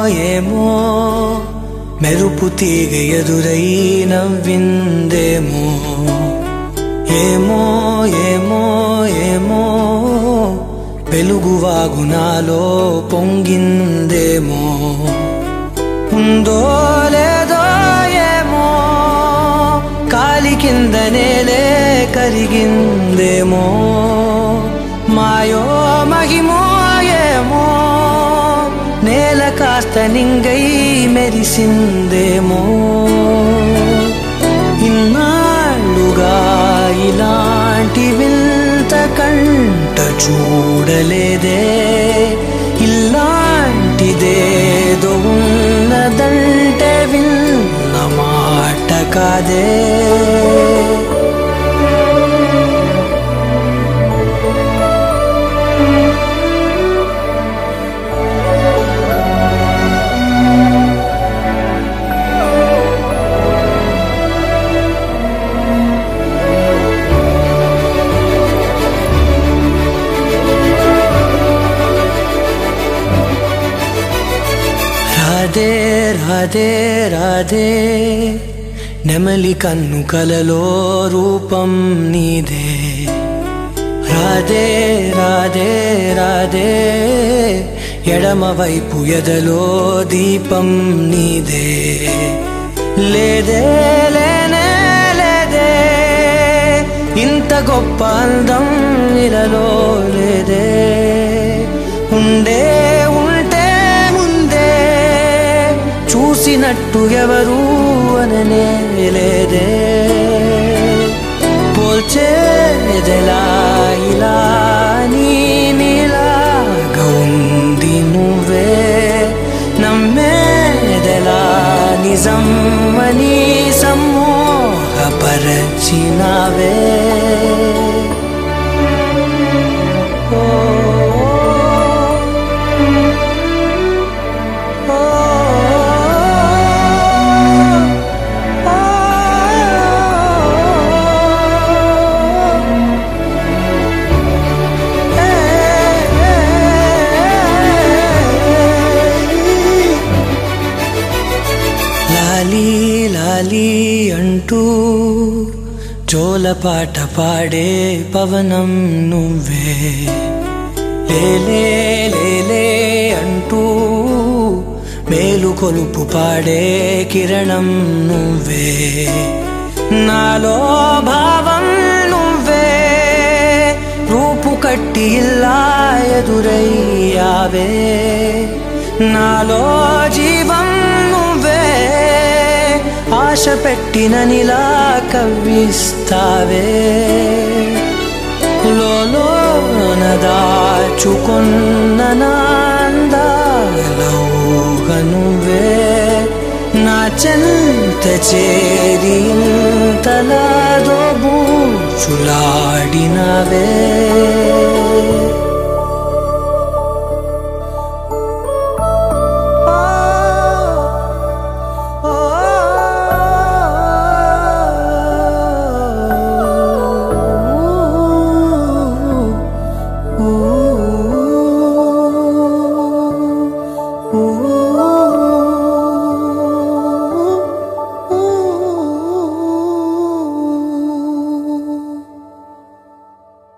ఏమో మెరుపు తీగ ఎదురై నవ్విందేమో ఏమో ఏమో ఏమో వెలుగు వాగునాలో పొంగిందేమో ఉందో లేదో ఏమో కాలి కింద నేలే కరిగిందేమో మాయో మహిమో ఏమో నేల కాస్త నింగై మెరిసిందేమో ఇన్నాళ్ళుగా ఇలాంటి వింత కంట చూడలేదే ఇలాంటిదేదో ఉన్నదంటే విన్న మాట కాదే రాధే రాధే రాధే నెమలి కన్ను కలలో రూపం నీదే రాధే రాధే రాధే ఎడమ వైపు ఎదలో దీపం నీదే లేదే లేనే లేదే ఇంత గొప్ప అందం ఇలలో లేదే ఉండే ఉంటే ముందే చూసినట్టు ఎవరు అననే లేదే పోల్చేదెలా ఇలా నీ నీలాగా ఉంది నువ్వే నమ్మేదెలా నిజం అని సమ్మోహపరచినావే ఓ ఓ లాలీ లాలీ అంటూ జోలపాట పాడే పవనం నువ్వే లేలే లేలే అంటూ మేలు కొలుపు పాడే కిరణం నువ్వే నాలో భావం నువ్వే రూపు కట్టి ఇలా ఎదురయ్యావే నాలో జీవం నువ్వే ఆశ పెట్టిన నిలా కవ్విస్తావే లోన దాచుకున్న నాందాలవుగ నువ్వే నా చెంత చేరి ఇంతలా దోబూచులాడినవే